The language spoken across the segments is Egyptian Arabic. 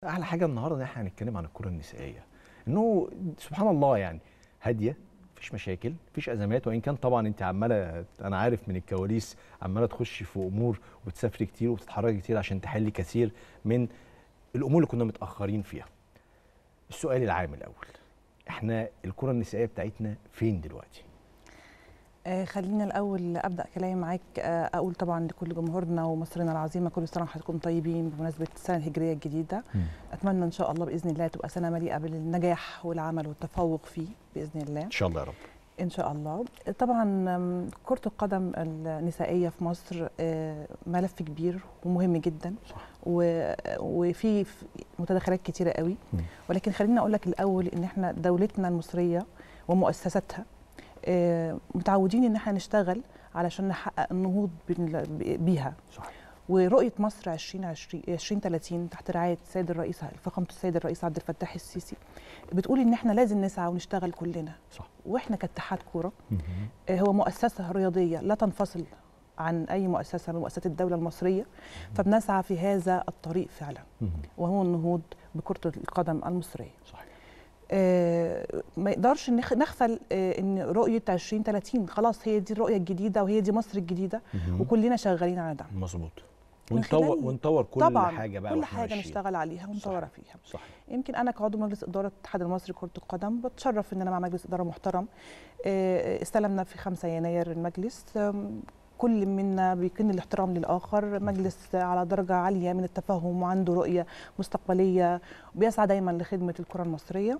احلى حاجه النهارده ان احنا هنتكلم عن الكره النسائيه انه سبحان الله يعني هاديه مفيش مشاكل مفيش ازمات وان كان طبعا انت عماله انا عارف من الكواليس عماله تخشي في امور وبتسافري كتير وبتتحركي كتير عشان تحلي كثير من الامور اللي كنا متاخرين فيها السؤال العام الاول احنا الكره النسائيه بتاعتنا فين دلوقتي آه خلينا الاول ابدا كلامي معاك آه اقول طبعا لكل جمهورنا ومصرنا العظيمه كل سنه وحضراتكم طيبين بمناسبه السنه الهجريه الجديده م. اتمنى ان شاء الله باذن الله تبقى سنه مليئه بالنجاح والعمل والتفوق فيه باذن الله ان شاء الله يا رب ان شاء الله طبعا كره القدم النسائيه في مصر آه ملف كبير ومهم جدا صح. وفي متداخلات كتيره قوي م. ولكن خليني اقول لك الاول ان احنا دولتنا المصريه ومؤسساتها متعودين ان احنا نشتغل علشان نحقق النهوض بيها صح. ورؤيه مصر 2020 2030 تحت رعايه السيد الرئيس فخامه السيد الرئيس عبد الفتاح السيسي بتقول ان احنا لازم نسعى ونشتغل كلنا صح. واحنا كاتحاد كوره هو مؤسسه رياضيه لا تنفصل عن اي مؤسسه من مؤسسات الدوله المصريه فبنسعى في هذا الطريق فعلا وهو النهوض بكره القدم المصريه صحيح. آه ما يقدرش نغفل آه ان رؤيه 2030 خلاص هي دي الرؤيه الجديده وهي دي مصر الجديده وكلنا شغالين على ده مظبوط ونطور ونطور كل طبعا حاجه بقى كل حاجه نشتغل عليها ونطورها فيها صحيح. يمكن انا كعضو مجلس اداره الاتحاد المصري لكره القدم بتشرف ان انا مع مجلس اداره محترم آه استلمنا في 5 يناير المجلس كل منا بيكن الاحترام للاخر مجلس على درجه عاليه من التفاهم وعنده رؤيه مستقبليه وبيسعى دايما لخدمه الكره المصريه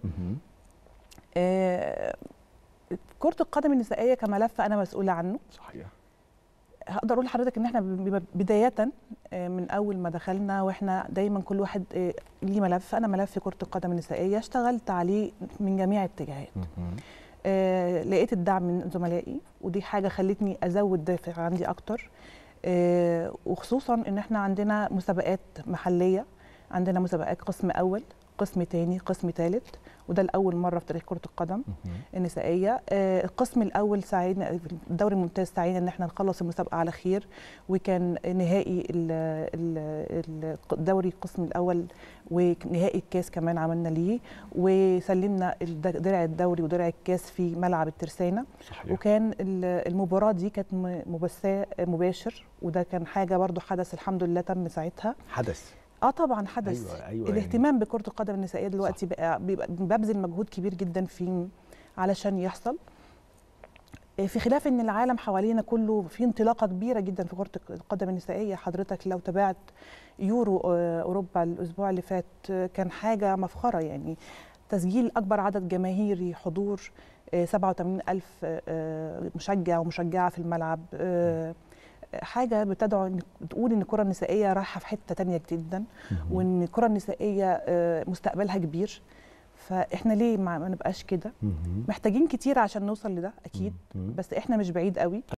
آه كره القدم النسائيه كملف انا مسؤوله عنه صحيح هقدر اقول لحضرتك ان احنا بدايه من اول ما دخلنا واحنا دايما كل واحد ليه ملف انا ملف كره القدم النسائيه اشتغلت عليه من جميع الاتجاهات آه لقيت الدعم من زملائي ودي حاجه خلتني ازود دافع عندي اكتر آه وخصوصا ان احنا عندنا مسابقات محليه عندنا مسابقات قسم اول قسم تاني قسم ثالث وده لاول مره في تاريخ كره القدم النسائيه آه القسم الاول ساعدنا الدوري الممتاز ساعدنا ان احنا نخلص المسابقه على خير وكان نهائي الدوري القسم الاول ونهائي الكاس كمان عملنا ليه وسلمنا درع الدوري ودرع الكاس في ملعب الترسانه صحيح. وكان المباراه دي كانت مبثاه مباشر وده كان حاجه برضو حدث الحمد لله تم ساعتها حدث اه طبعا حدث أيوة أيوة الاهتمام يعني. بكره القدم النسائيه دلوقتي بقى بيبقى ببذل مجهود كبير جدا فيه علشان يحصل في خلاف ان العالم حوالينا كله في انطلاقه كبيره جدا في كره القدم النسائيه حضرتك لو تابعت يورو اوروبا الاسبوع اللي فات كان حاجه مفخره يعني تسجيل اكبر عدد جماهيري حضور 87 الف مشجع ومشجعه في الملعب حاجه بتدعو ان بتقول ان الكره النسائيه رايحه في حته تانية جدا وان الكره النسائيه مستقبلها كبير فاحنا ليه ما نبقاش كده محتاجين كتير عشان نوصل لده اكيد بس احنا مش بعيد قوي